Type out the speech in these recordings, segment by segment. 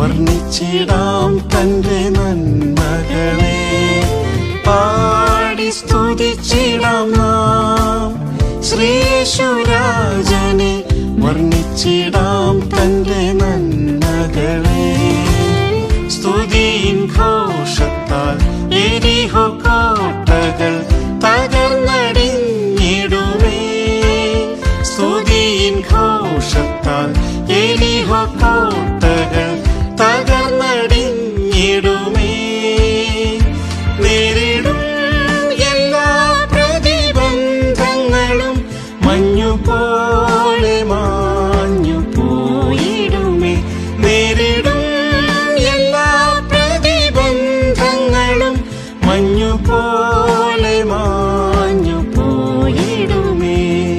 വർണ്ണിച്ചിടാം തന്റെ നന്മകളെ പാടി സ്തുതിച്ചിടാം നാം ശ്രീശുരാജനെ വർണ്ണിച്ചിടാം തന്റെ നന്മകളെ സ്തുതിയിൻ ഘോഷത്താൽ എരിഹോ കോട്ടകൾ തകർന്നടിഞ്ഞിടുമേ സ്തുതിയിൻ ഘോഷത്താൽ എരിഹോ കോട്ടകൾ തകർന്നടിഞ്ഞിടുമേ നേരിടും എല്ലാ പ്രതിബന്ധങ്ങളും മഞ്ഞുപോലെ മാഞ്ഞു പോയിടുമേ നേരിടും എല്ലാ പ്രതിബന്ധങ്ങളും മഞ്ഞുപോലെ മാഞ്ഞു പോയിടുമേ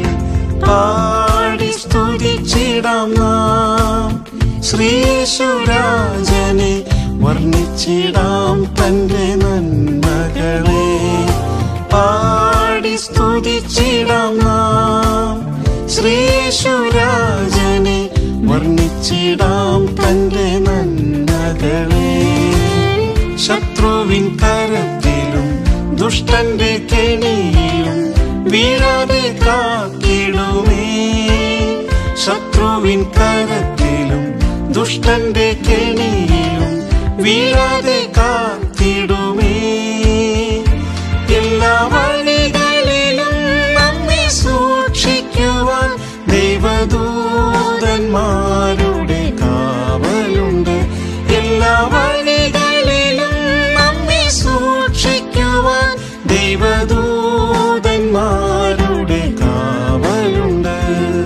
പാടി സ്തുതിച്ചിടാം നാം ശ്രീശുരാജനെ വർണ്ണിച്ചിടാം തന്റെ നന്മകളെ പാടി സ്തുതിച്ചിടാം നാം ശ്രീശുരാജനെ വർണ്ണിച്ചിടാം തന്റെ നന്മകളെ ശത്രുവിൻ കരത്തിലും ദുഷ്ടന്റെ കെണിയിലും വീഴാതെ കാത്തിടുമേ ശത്രുവിൻ കരത്തിലും ദുഷ്ടന്റെ കെണിയിലും വീഴാതെ കാത്തിടുമേ എല്ലാ വഴികളിലും നമ്മെ സൂക്ഷിക്കുവാൻ ദൈവദൂതന്മാരുടെ കാവലുണ്ട് എല്ലാ വഴികളിലും നമ്മെ സൂക്ഷിക്കുവാൻ ദൈവദൂതന്മാരുടെ കാവലുണ്ട്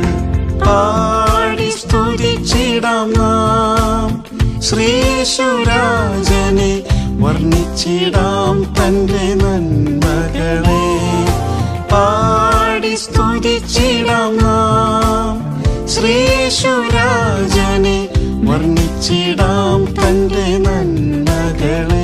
പാടി സ്തുതിച്ചിടാം നാം ശ്രീശുരാജനെ വർണ്ണിച്ചിടാം തന്റെ നന്മകളെ പാടി സ്തുതിച്ചിടാം നാം ശ്രീശുരാജനെ വർണ്ണിച്ചിടാം തന്റെ നന്മകളെ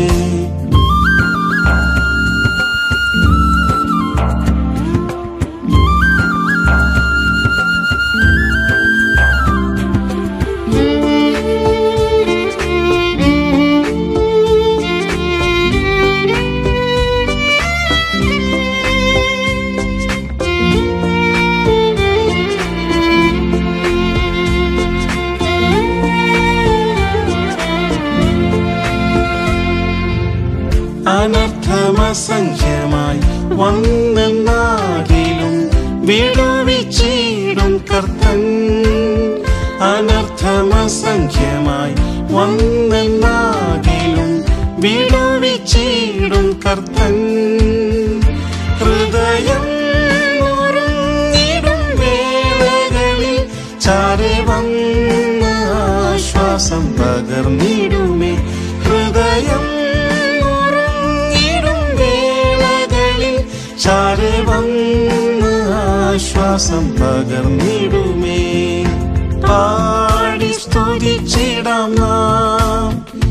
അനർത്ഥമസംഖ്യമായി വന്നെന്നാകിലും വിടുവിച്ചിടും കർത്തൻ അനർത്ഥമസംഖ്യമായി വന്നെന്നാകിലും വിടുവിച്ചിടും കർത്തൻ ഹൃദയം നുറുങ്ങിടും വേളകളിൽ ചാരെ വന്ന് ആശ്വാസം പകർന്നിടുമേ ഹൃദയം നുറുങ്ങിടും വേളകളിൽ ചാരെ വന്ന് ആശ്വാസം പകർന്നിടുമേ പാടി സ്തുതിച്ചിടാം നാം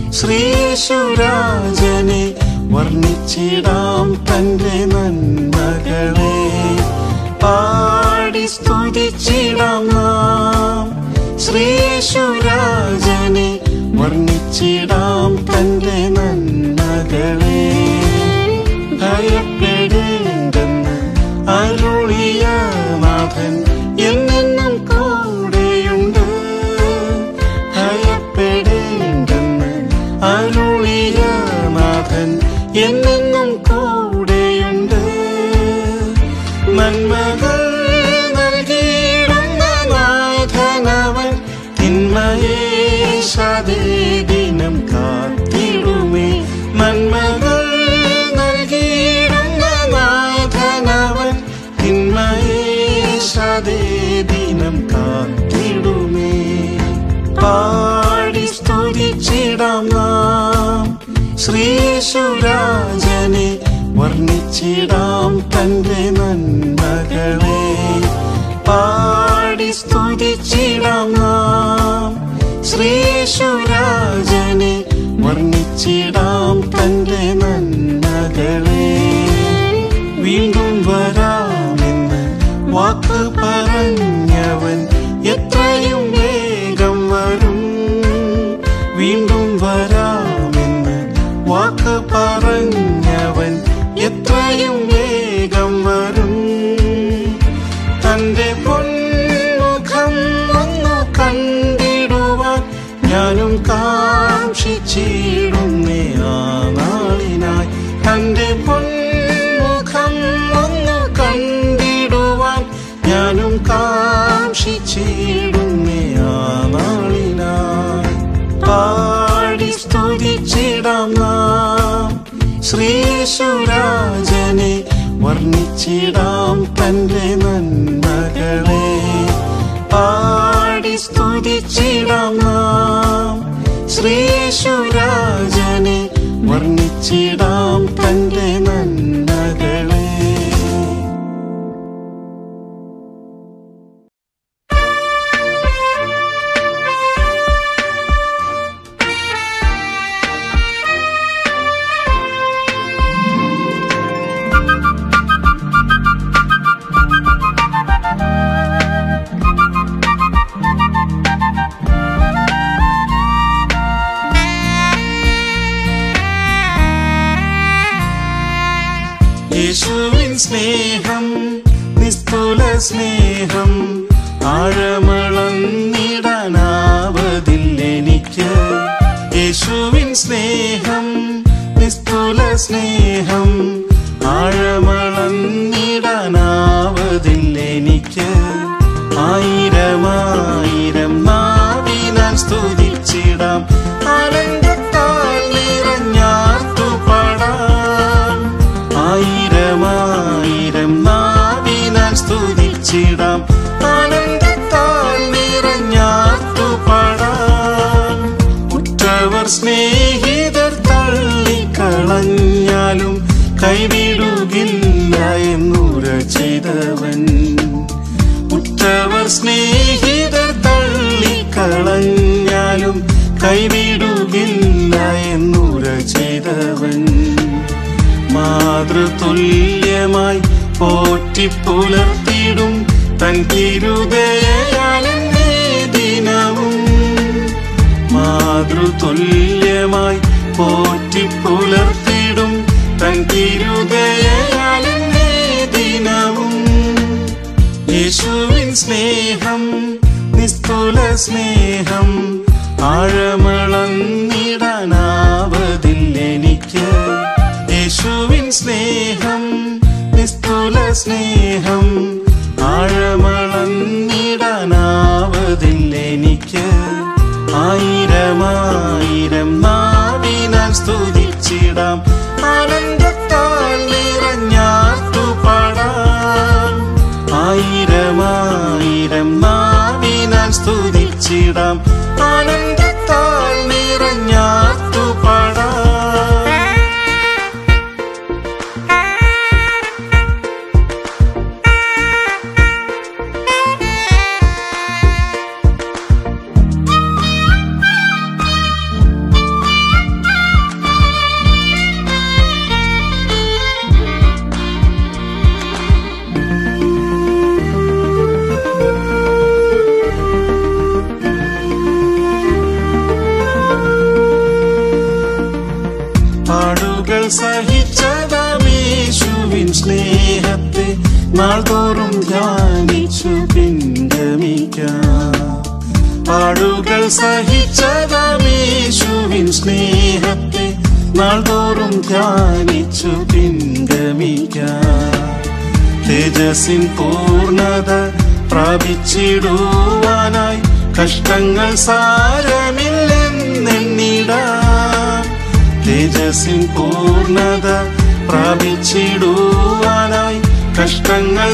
ശ്രീശുരാജനെ വർണ്ണിച്ചിടാം തന്റെ നന്മകളെ പാടി സ്തുതിച്ചിടാം നാം ശ്രീശുരാജനെ വർണ്ണിച്ചിടാം തന്റെ നന്മകളെ ഭയപ്പെടേണ്ടെന്ന് അരുളിയ നാഥൻ എന്നെന്നും കൂടെയുണ്ട് ഭയപ്പെടേണ്ടെന്ന് അരുളിയ നാഥൻ എന്നെന്നും കൂടെയുണ്ട് നന്മകൾ നൽകിയിടുന്ന നാഥനവൻ തിന്മയേശാതെ ദിനം കാത്തിടുമേ നന്മകൾ നൽകിയിടുന്ന നാഥനവൻ തിന്മയേശാതെ ദിനം കാത്തിടുമേ പാടി സ്തുതിച്ചിടാം നാം ശ്രീശുരാജനെ വർണ്ണിച്ചിടാം തന്റെ നന്മകളെ പാടി സ്തുതിച്ചിടാം നാം ശ്രീശുരാജനെ വർണ്ണിച്ചിടാം തന്റെ നന്മകളെ വീണ്ടും വരാമെന്ന് വാക്ക് പറഞ്ഞവൻ എത്രയും വേഗം വരും ഞാനും കാക്ഷിച്ചിടുന്നേ ആ നാളിനായി തന്റെ പൊന്മുഖം ഒന്ന് കണ്ടിടുവാൻ ഞാനും കാക്ഷിച്ചിടുന്നേ ആ നാളിനായി പാടി സ്തുതിച്ചിടാം നാം ശ്രീശുരാജനെ വർണ്ണിച്ചിടാം തന്റെ നന്മകളെ പാടി സ്തുതിച്ചിടാം നാം ശ്രീശുരാജനെ വർണ്ണിച്ചിടാം തന്റെ നന്മകളെ യേശുവിൻ സ്നേഹം നിസ്തുല സ്നേഹം ആഴമളന്നിടാനാവതില്ലെനിക്ക് യേശുവിൻ സ്നേഹം നിസ്തുല സ്നേഹം ആഴമളന്നിടാനാവതില്ലെനിക്ക് ആയിരമായിരം നാവിനാൽ സ്തുതിച്ചിടാം ആനന്ദത്താൽ നിറഞ്ഞാർത്തു പാടാം ആയിരമായിരം നാവിനാൽ സ്തുതിച്ചിടാം ആനന്ദത്താൽ നിറഞ്ഞാർത്തു പാടാം ഉറ്റവർ സ്നേഹിതർ തള്ളിക്കളഞ്ഞാലും കൈവിടുകില്ല എന്നുര ചെയ്തവൻ ഉറ്റവർ സ്നേഹിതർ തള്ളിക്കളഞ്ഞാലും കൈവിടുകില്ല എന്നുര ചെയ്തവൻ മാതൃതുല്യമായി പോറ്റിപ്പുലർത്തിടും തൻ തിരുതയാലെന്നേ ദിനവും മാതൃതുല്യമായി പോറ്റിപ്പുലർത്തിടും തൻ തിരുതയാലെന്നേ ദിനവും യേശുവിൻ സ്നേഹം നിസ്തുല സ്നേഹം ആഴമളന്നിടാനാവതില്ലെനിക്ക് യേശുവിൻ സ്നേഹം നിസ്തുല സ്നേഹം ആഴമളന്നിടാനാവതില്ലെനിക്ക് ആയിരമായിരം നാവിനാൽ സ്തുതിച്ചിടാം ആനന്ദത്താൽ നിറഞ്ഞാർത്തു പാടാം ആയിരമായിരം നാവിനാൽ സ്തുതിച്ചിടാം ആനന്ദത്താൽ നിറഞ്ഞാർത്തു പാടാം പാടുകൾ സഹിച്ചതമേശുവിൻ സ്നേഹത്തെ നാൾതോറും ധ്യാനിച്ചു പിൻഗമിക്കാം പാടുകൾ സഹിച്ചതമേശുവിൻ സ്നേഹത്തെ നാൾതോറും ധ്യാനിച്ചു പിൻഗമിക്കാം തേജസ്സിൻ പൂർണത പ്രാപിച്ചിടുവാനായി കഷ്ടങ്ങൾ സാരമില്ലെന്നെണ്ണിടാം തേജസ്സിൻ പൂർണത പ്രാപിച്ചിടുവാനായി കഷ്ടങ്ങൾ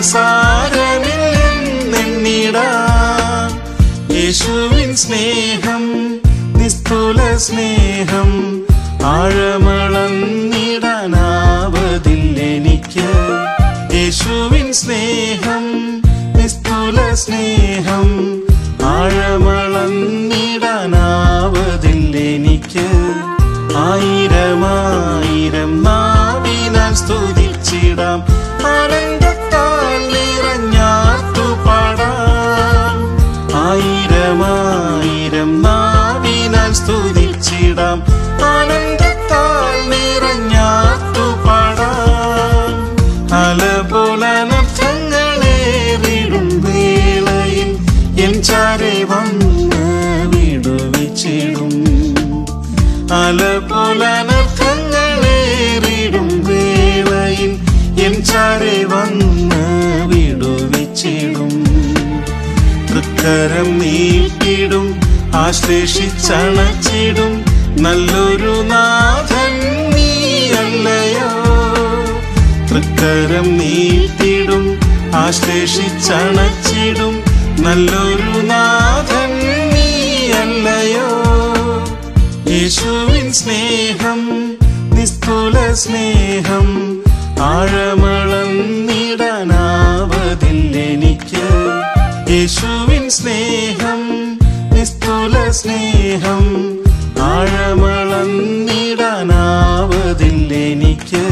സാരമില്ലെന്നെണ്ണിടാം യേശുവിൻ സ്നേഹം നിസ്തുല സ്നേഹം ആഴമളന്നിടാനാവതില്ലെനിക്ക് യേശുവിൻ സ്നേഹം നിസ്തുല സ്നേഹം ആഴമളന്നിടാനാവതില്ലെനിക്ക് ആയിരമായിരം നാവിനാൽ സ്തുതിച്ചിടാം ആനന്ദത്താൽ നിറഞ്ഞാർത്തു പാടാം ആയിരമായിരം നാവിനാൽ സ്തുതിച്ചിടാം ആനന്ദത്താൽ നിറഞ്ഞാർത്തു പാടാം അലപോലനർത്ഥങ്ങളേറിടും വേളയിൽ എൻ ചാരെ വന്ന് വിടുവിച്ചിടും അലപോലനർത്ഥങ്ങളേറിടും വേളയിൽ എൻ ചാരെ വന്ന് വിടുവിച്ചിടും തൃക്കരം നീട്ടിടും ആശ്ലേഷിച്ചണച്ചിടും നല്ലൊരു നാഥൻ നീയല്ലയോ തൃക്കരം നീട്ടിടും ആശ്ലേഷിച്ചണച്ചിടും നല്ലൊരു നാഥൻ നീയല്ലയോ യേശുവിൻ സ്നേഹം നിസ്തുല സ്നേഹം ആഴമളന്നിടനാവതില്ലെനിക്ക് യേശുവിൻ സ്നേഹം നിസ്തുല സ്നേഹം ആഴമളന്നിടനാവതില്ലെനിക്ക്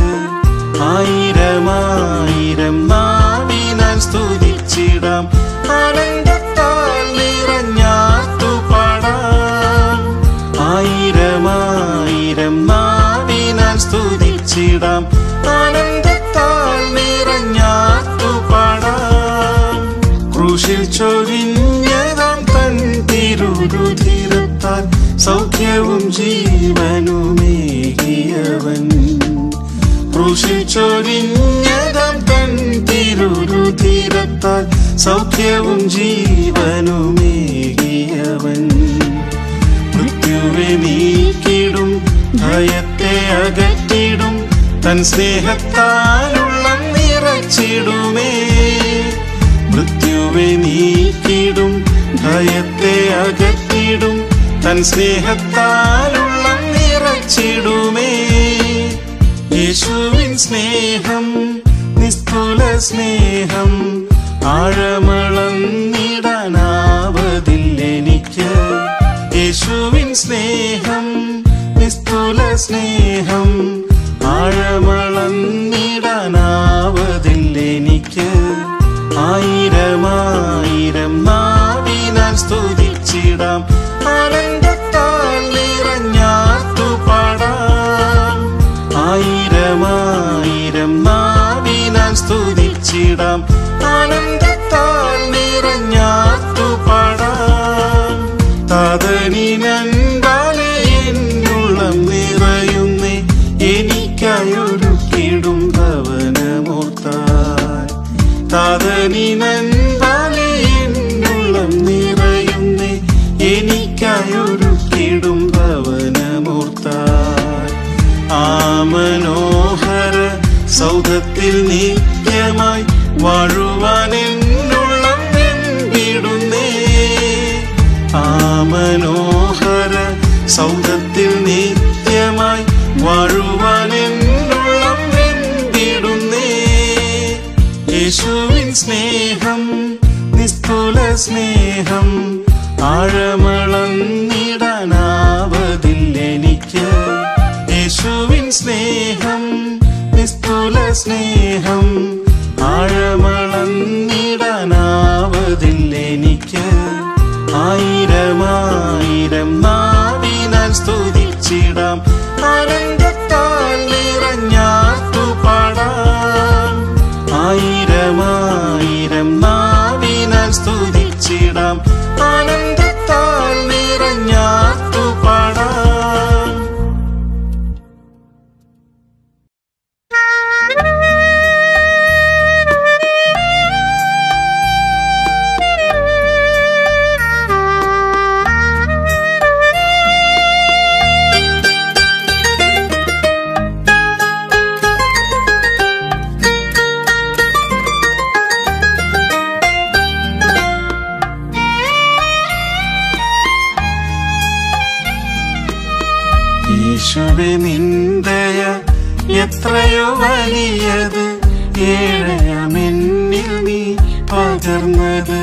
ആയിരമായിരം നാവിനാൽ സ്തുതിച്ചിടാം ആനന്ദത്താൽ നിറഞ്ഞാത്തു പാടാം ആയിരമായിരം നാവിനാൽ സ്തുതിച്ചിടാം ആനന്ദത്താൽ നിറഞ്ഞാത്തു പാടാം ക്രൂശിൽ ചൊരിഞ്ഞതാം തൻ തിരുരുധിരത്താൽ സൗഖ്യവും ജീവനുമേകിയവൻ ക്രൂശിൽ ചൊരിഞ്ഞതാം തൻ തിരുരുധിരത്താൽ സൗഖ്യവും ജീവനുമേകിയവൻ മൃത്യുവെ നീക്കിടും ഭയത്തെ അകറ്റിടും തൻ സ്നേഹത്താലുള്ള നിറച്ചിടുമേ മൃത്യുവെ നീക്കിടും ഭയത്തെ അകറ്റിടും തൻ സ്നേഹത്താലുള്ള നിറച്ചിടുമേ യേശുവിൻ സ്നേഹം നിസ്തുല സ്നേഹം ആഴമളന്നിടനാവതില്ലെനിക്ക് യേശുവിൻ സ്നേഹം നിസ്തുല സ്നേഹം ആഴമളന്നിടനാവതില്ലെനിക്ക് ആയിരമായിരം നാവിനാൽ സ്തുതിച്ചിടാം ആനന്ദത്താൽ നിറഞ്ഞാത്തു പാടാം ആയിരമായിരം നാവിനാൽ സ്തുതിച്ചിടാം ആനന്ദത്താൽ നിറഞ്ഞാത്തു പാടാം താതനിനൻപാലെ എന്നുള്ളം നിറയുന്നേ എനിക്കായൊരുക്കിടും ഭവനമോർത്താൽ താതനിനൻപാലെ എന്നുള്ളം നിറയുന്നേ എനിക്കായൊരുക്കിടും ഭവനമോർത്താൽ ആ മനോഹര സൗധത്തിൽ നിത്യമായി വാഴുവാൻ എന്നുള്ളം വെമ്പിടുന്നേ ആ മനോഹര സൗധത്തിൽ നിത്യമായി വാഴുവാൻ എന്നുള്ളം വെമ്പിടുന്നേ യേശുവിൻ സ്നേഹം നിസ്തുല സ്നേഹം ആഴമളന്നിടനാവതില്ലെനിക്ക് യേശുവിൻ സ്നേഹം നിസ്തുല സ്നേഹം ആഴമളന്നിടനാവതില്ലെനിക്ക് ആയിരമായിരം നാവിനാൽ സ്തുതിച്ചിടാം ആനന്ദത്താൽ നിറഞ്ഞാത്തു പാടാം ആയിരമായിരം നാവിനാൽ സ്തുതിച്ചിടാം ആനന്ദത്താൽ നിറഞ്ഞാത്തു പാടാം യേശുവെ നിന്ദയ എത്രയോ വലിയത് ഏഴയമെന്നിൽ നീ പകർന്നത്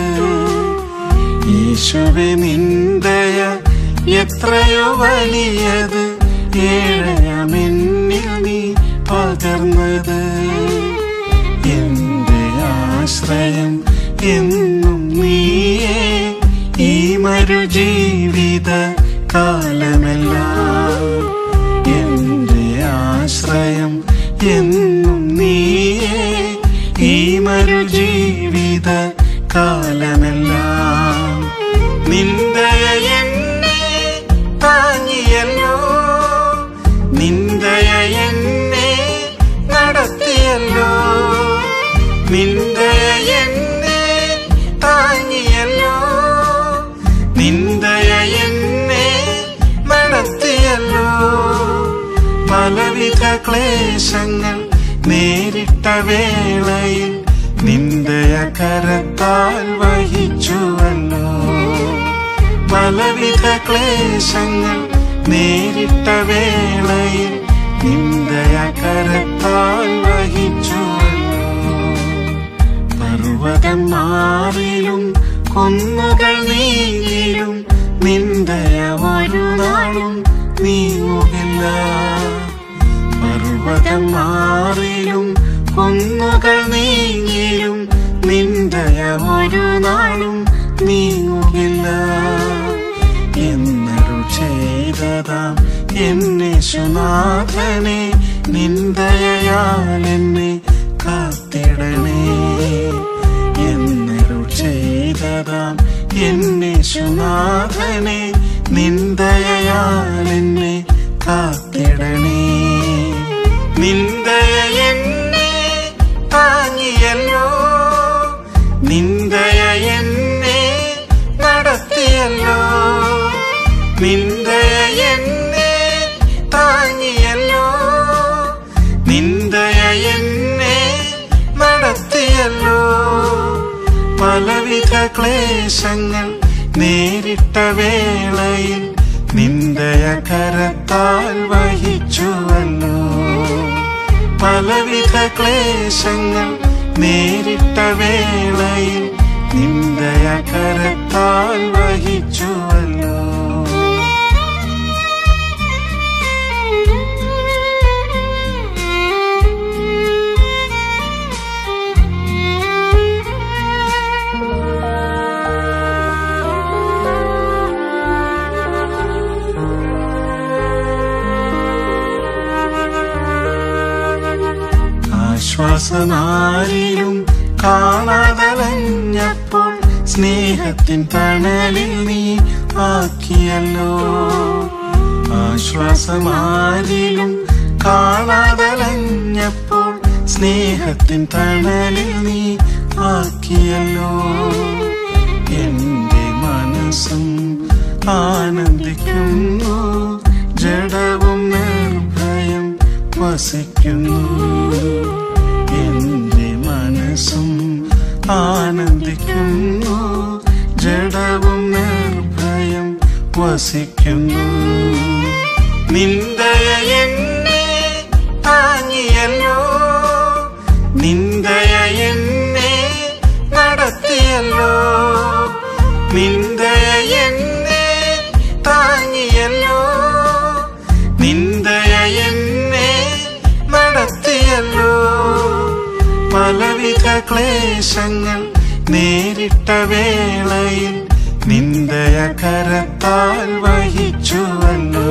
യേശുവെ നിന്ദയ എത്രയോ വലിയത് ഏഴയമെന്നിൽ നീ പകർന്നത് എന്റെ ആശ്രയം എന്നും നീയേ ഈ മരു ജീവിത കാലമെല്ലാം എന്റെ ആശ്രയം എന്നും നീയേ ഈ മരു ജീവിത കാലമെല്ലാം നിന്റെ എന്നെ താങ്ങിയല്ലോ ക്ലേശങ്ങൾ നേരിട്ട വേളയിൽ നിന്ദയ കരത്താൽ വഹിച്ചുവല്ലോ പലവിധ ക്ലേശങ്ങൾ നേരിട്ട വേളയിൽ നിന്ദയ കരത്താൽ വഹിച്ചുവല്ലോ പർവ്വതം മാറിലും കുന്നുകൾ നീങ്ങിലും നിന്ദയ ഒരു നാളും നീങ്ങുകില്ല പർവ്വതം മാറിലും കുന്നുകൾ നീങ്ങിലും നിന്ദയ ഒരു നാളും നീങ്ങുകില്ല എന്നൊരു ചെയ്തതാം എന്നെ സുനാഥനെ നിന്ദയാൽ എന്നെ കാത്തിടണേ എന്നൊരു ചെയ്തതാം എന്നെ സുനാഥനെ നിന്ദയാൽ എന്നെ കാത്തിടണേ നിന്ദയ എന്നെ താങ്ങിയല്ലോ നിന്ദയ എന്നെ നടത്തിയല്ലോ നിന്ദയ എന്നെ താങ്ങിയല്ലോ നിന്ദയ എന്നെ നടത്തിയല്ലോ പലവിധ ക്ലേശങ്ങൾ നേരിട്ട വേളയിൽ നിന്ദയ കരത്താൽ വഹിച്ചുവല്ലോ പലവിധ ക്ലേശങ്ങൾ നേരിട്ട വേളയിൽ നിന്ദയ കരത്താൽ വഹിച്ചുവല്ലോ ആശ്വാസമാരിലും കാണാതലഞ്ഞപ്പോൾ സ്നേഹത്തിൻ തണലിൽ നീ ആക്കിയല്ലോ ആശ്വാസമാരിലും കാണാതലഞ്ഞപ്പോൾ സ്നേഹത്തിൻ തണലിൽ നീ ആക്കിയല്ലോ എന്റെ മനസ്സും ആനന്ദിക്കുന്നു ജഡവും നിർഭയം വസിക്കുന്നു എന്റെ മനസ്സും ആനന്ദിക്കുന്നു ജഡവും നിർഭയം വസിക്കുന്നു നിന്ദയ എന്നെ താങ്ങിയല്ലോ നിന്ദയ എന്നെ നടത്തിയല്ലോ നിന്ദയ എന്നെ താങ്ങിയല്ലോ നിന്ദയ എന്നെ നടത്തിയല്ലോ പലവിധ ക്ലേശങ്ങൾ നേരിട്ട വേളയിൽ നിന്ദയ കരത്താൽ വഹിച്ചുവല്ലോ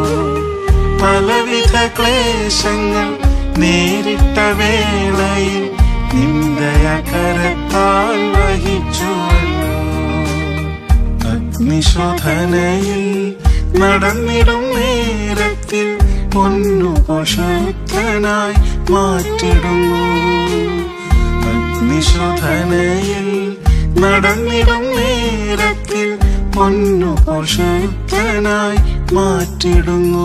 പലവിധ ക്ലേശങ്ങൾ നേരിട്ട വേളയിൽ നിന്ദയ കരത്താൽ വഹിച്ചുവല്ലോ അഗ്നിശോധനയിൽ നടന്നിടും നേരത്തിൽ പൊന്നു പോഷത്തനായി മാറ്റിടുന്നു അഗ്നിശോധനയിൽ നടന്നിടും നേരത്തിൽ പൊന്നു പോഷത്തനായി മാറ്റിടുന്നു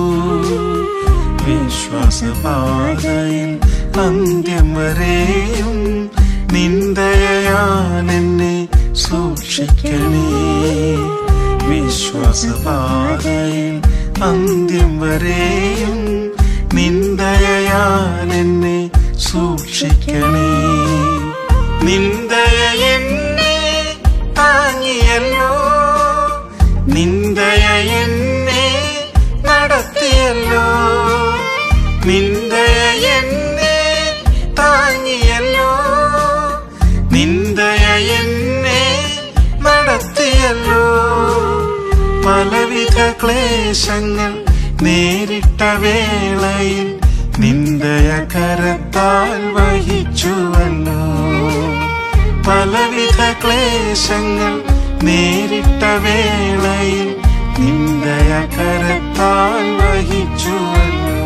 വിശ്വാസപാതയിൽ അന്ത്യം വരെയും നിന്ദയാൽ എന്നെ സൂക്ഷിക്കണേ വിശ്വാസപാതയിൽ അന്ത്യം വരെയും നിന്ദയാൽ എന്നെ സൂക്ഷിക്കണേ നിന്ദയ എന്നെ താങ്ങിയല്ലോ നിന്ദയ എന്നെ നടത്തിയല്ലോ നിന്ദയ എന്നെ താങ്ങിയല്ലോ നിന്ദയ എന്നെ നടത്തിയല്ലോ പലവിധ ക്ലേശങ്ങൾ നേരിട്ട വേളയിൽ നിന്ദയ കരത്താൽ വഹിച്ചുവല്ലോ പലവിധ ക്ലേശങ്ങൾ നേരിട്ട വേളയിൽ നിന്ദയ കരത്താൽ വഹിച്ചുവല്ലോ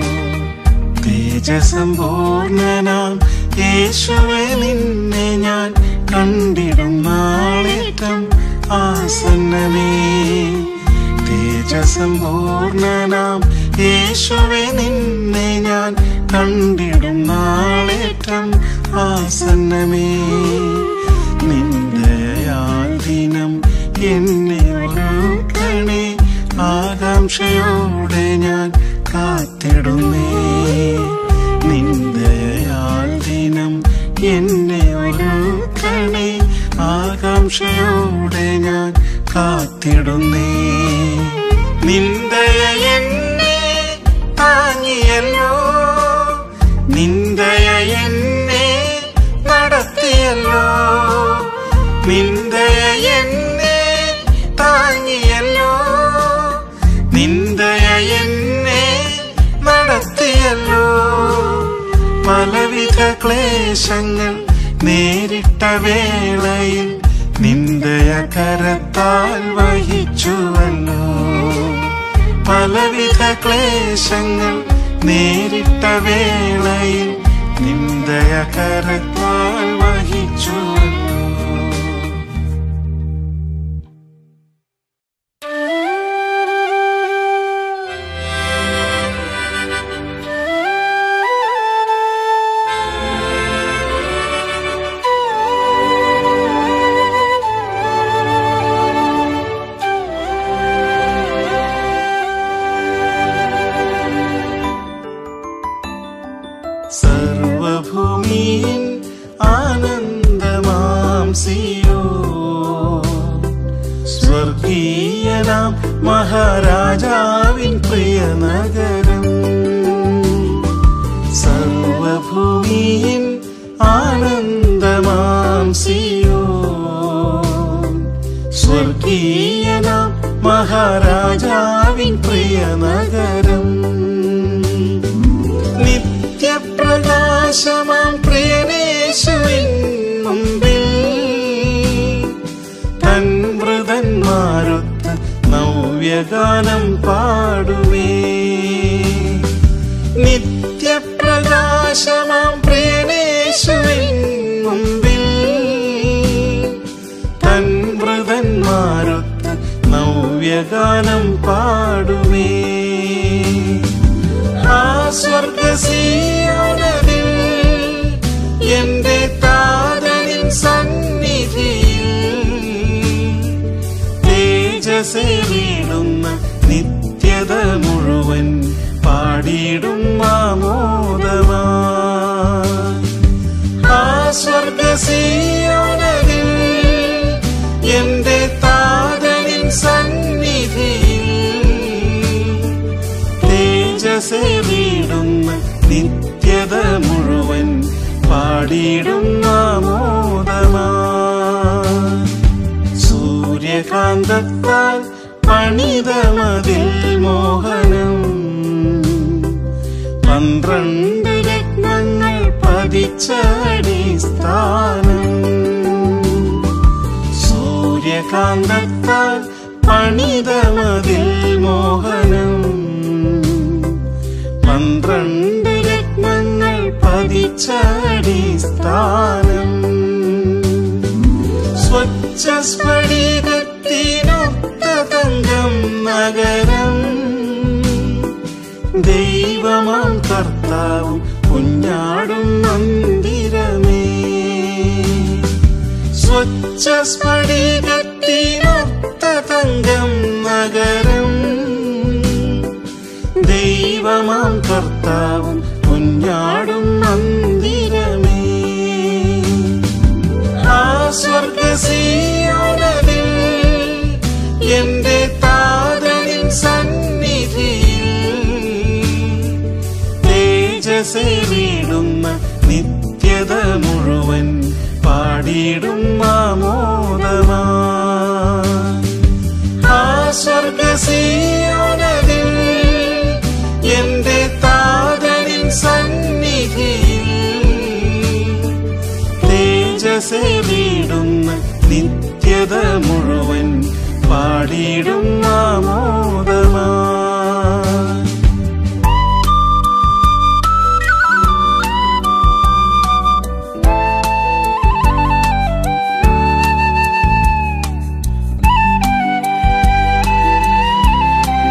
തേജസമ്പൂർണനാം യേശുവെ നിന്നെ ഞാൻ കണ്ടിടും നാളേറ്റം ആസന്നമേ തേജസമ്പൂർണനാം യേശുവെ നിന്നെ ഞാൻ കണ്ടിടും നാളേറ്റം ആസന്നമേ നിന്ദയാൽ ദിനം എന്നെ ഒരുക്കണേ ആകാംക്ഷയോടെ ഞാൻ കാത്തിടുന്നേ നിന്ദയാൽ ദിനം എന്നെ ഒരുക്കണേ ആകാംക്ഷയോടെ ഞാൻ കാത്തിടുന്നേ നിന്ദയ എന്നെ താങ്ങിയല്ലോ നിന്ദയ എന്നെ നടത്തിയല്ലോ നിന്ദയ എന്നെ താങ്ങിയല്ലോ നിന്ദയ എന്നെ നടത്തിയല്ലോ പലവിധ ക്ലേശങ്ങൾ നേരിട്ട വേളയിൽ നിന്ദയ കരത്താൽ വഹിച്ചുവല്ലോ പലവിധ ക്ലേശങ്ങൾ നേരിട്ട വേളയിൽ നിന്ദയ കരത്താൽ വഹിച്ചുവല്ലോ സർവഭൂമിയിൽ ആനന്ദമാം സിയോ സ്വർഗീയനാം മഹാരാജാവിൻ പ്രിയ നഗരം സർവഭൂമിയിൽ ആനന്ദമാം സിയോ സ്വർഗീയനാം മഹാരാജാവിൻ പ്രിയ നഗരം നിത്യപ്രകാശമാം പ്രിയനേശുവിൻ മുമ്പിൽ തൻ മൃതന്മാരൊത്ത് നവ്യഗാനം പാടുവേ നിത്യപ്രകാശമാം പ്രിയനേശുവിൻ മുമ്പിൽ തൻ മൃതന്മാരൊത്ത് നവ്യഗാനം പാടുവേ ആ സ്വർഗസീയോനതിൽ എന്റെ താതനിൻ സന്നിധിയിൽ തേജസേ വീടുന്ന നിത്യത മുഴുവൻ പാടിയിടും ആമോദമാ ആ സ്വർഗസീയോനതിൽ എന്റെ താതനിൻ സന്നിധിയിൽ തേജസേ വീടുന്ന നിത്യത മുഴുവൻ പാടിയിടും ആമോദമാ സൂര്യകാന്തത്താൽ പണിതമതിൽ മോഹനം പന്ത്രണ്ട് രത്നങ്ങൾ പതിച്ചടിസ്ഥാനം സൂര്യകാന്തത്താൽ പണിതമതിൽ മോഹനം പന്ത്രണ്ട് രത്നങ്ങൾ പതിച്ചടിസ്ഥാനം സ്വച്ഛ സ്ഫടികത്തിനൊത്ത തങ്കം നഗരം ദൈവമാം കർത്താവും കുഞ്ഞാടും മന്ദിരമേ സ്വച്ഛ സ്ഫടികത്തിനൊത്ത തങ്കം നഗരം ദൈവമാം കർത്താവും കുഞ്ഞാടും മന്ദിരമേ ആ സ്വർഗസീയോനതിൽ എന്റെ താതനിൻ സന്നിധിയിൽ തേജസേ വീടുന്ന നിത്യത മുഴുവൻ പാടിയിടും ആമോദമാ ആ സ്വർഗസീയോനതിൽ എന്റെ താതനിൻ സന്നിധിയിൽ തേജസേ വീടുന്ന നിത്യത മുഴുവൻ പാടിയിടും ആമോദമാ ആ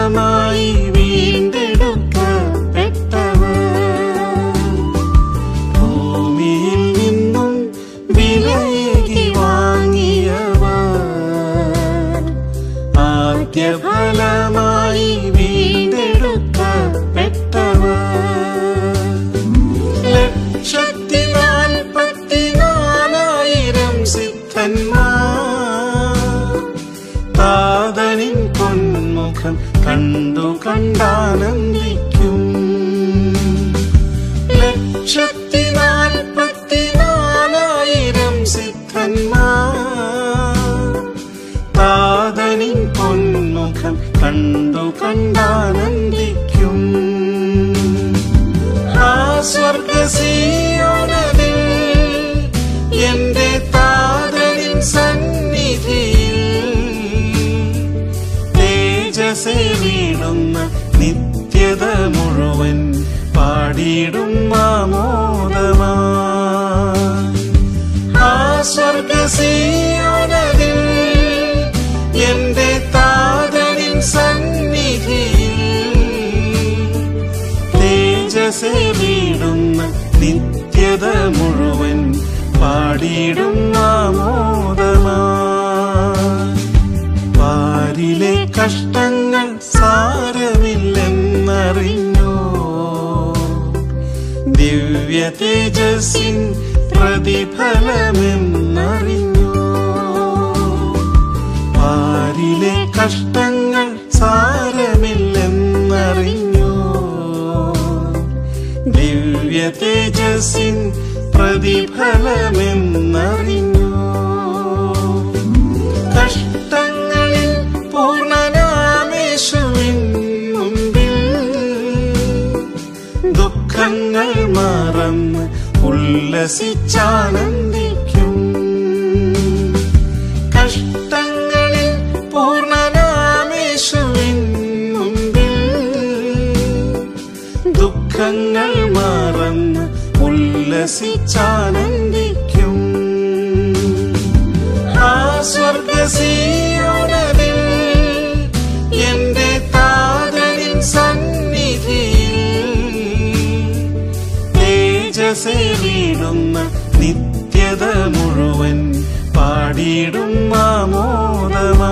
ഫലമായി വീണ്ടെടുക്കപ്പെട്ടവർ ഭൂമിയിൽ നിന്നും വിലയേകി വാങ്ങിയവർ ആദ്യ ഫലമായി വീണ്ടെടുക്കപ്പെട്ടവർ ലക്ഷത്തി നാൽപ്പത്തിനാലായിരം സിദ്ധന്മാർ താതനിൻ പൊന്മുഖം കണ്ടു കണ്ടാനന്ദിക്കും ലക്ഷത്തി നാൽപ്പത്തിനാലായിരം സിദ്ധന്മാർ താതനിൻ പൊന്മുഖം കണ്ടു കണ്ടാനന്ദിക്കും ആ സ്വർഗസീയോനതിൽ എന്റെ താതനിൻ സന്നിധിയിൽ തേജസേ വീടുന്ന നിത്യത മുഴുവൻ പാടിയിടും മാമോദമാ ആ സ്വർഗസീയോനതിൽ എന്റെ താതനിൻ സന്നിധിയിൽ തേജസേ വീടുന്ന നിത്യത മുഴുവൻ പാടിയിടും നാമോദമാ പാരിലെ കഷ്ടങ്ങൾ സാരമില്ലെന്നറിഞ്ഞോ ദിവ്യ തേജസ്സിൻ പ്രതിഫലമെന്നറിഞ്ഞോ പാരിലെ കഷ്ടങ്ങൾ സാരമില്ലെന്നറിഞ്ഞോ ദിവ്യ തേജസ്സിൻ പ്രതിഫലമെന്നറിഞ്ഞോ കഷ്ടങ്ങളിൽ പൂർണ്ണനാമേശുവിൻ മുമ്പിൽ ദുഃഖങ്ങൾ മറന്ന് ഉല്ലസിച്ചാനന്ദിക്കും കഷ്ടങ്ങളിൽ പൂർണ്ണനാമേശുവിൻ മുമ്പിൽ ദുഃഖങ്ങൾ മറന്ന് ഉല്ലസിച്ചാനന്ദിക്കും ആ സ്വർഗസീയോനതിൽ എന്റെ താതനിൻ സന്നിധിയിൽ തേജസേ വീടുന്ന നിത്യത മുഴുവൻ പാടിയിടും മാമോദമാ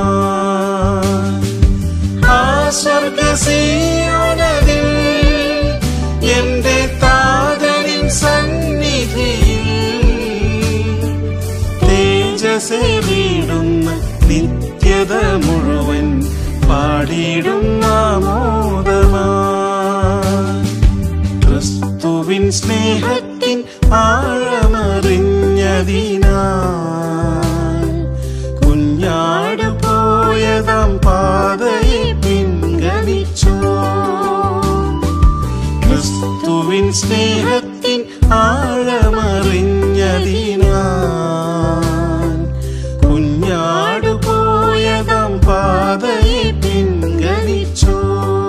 ആ സ്വർഗസീയോനതിൽ എന്റെ താതനിൻ സന്നിധിയിൽ തേജസേ വീടുന്ന നിത്യത മുഴുവൻ പാടിയിടും നാമോദമാ ക്രിസ്തുവിൻ സ്നേഹത്തിൻ ആഴമറിഞ്ഞതിനാൽ കുഞ്ഞാട് പോയതാം പാതയെ പിൻഗണിച്ചോ ക്രിസ്തുവിൻ സ്നേഹത്തിൻ ആഴമറിഞ്ഞതിനാൽ കുഞ്ഞാട് പോയതാം പാതയെ പിൻഗണിച്ചോ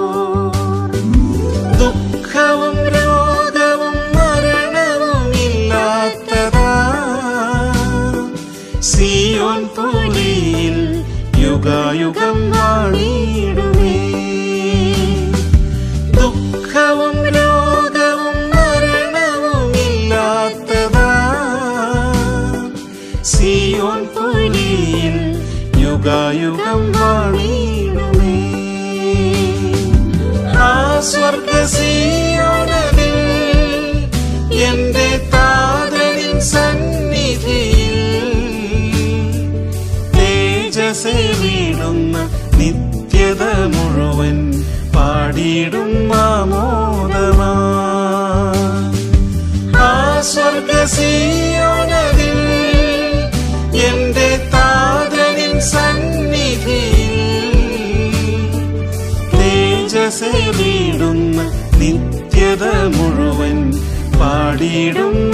ദുഃഖവും രോഗവും മരണവും ഇല്ലാത്തതാ സിയോൻ പുലിയിൽ യുഗായുഗം വാണിടുമേ ദുഃഖവും രോഗവും മരണവും ഇല്ലാത്തതാ സിയോൻ പുലിയിൽ യുഗായുഗം വാണിടുമേ ആ സ്വർഗസീയോനതിൽ എന്റെ താതനിൻ സന്നിധിയിൽ തേജസേ വീടുന്ന നിത്യത മുഴുവൻ പാടിയിടും മാമോദമാ ആ സ്വർഗസീയോനതിൽ എന്റെ താതനിൻ സന്നിധിയിൽ തേജസേ വീടുന്ന നിത്യത മുഴുവൻ പാടിയിടും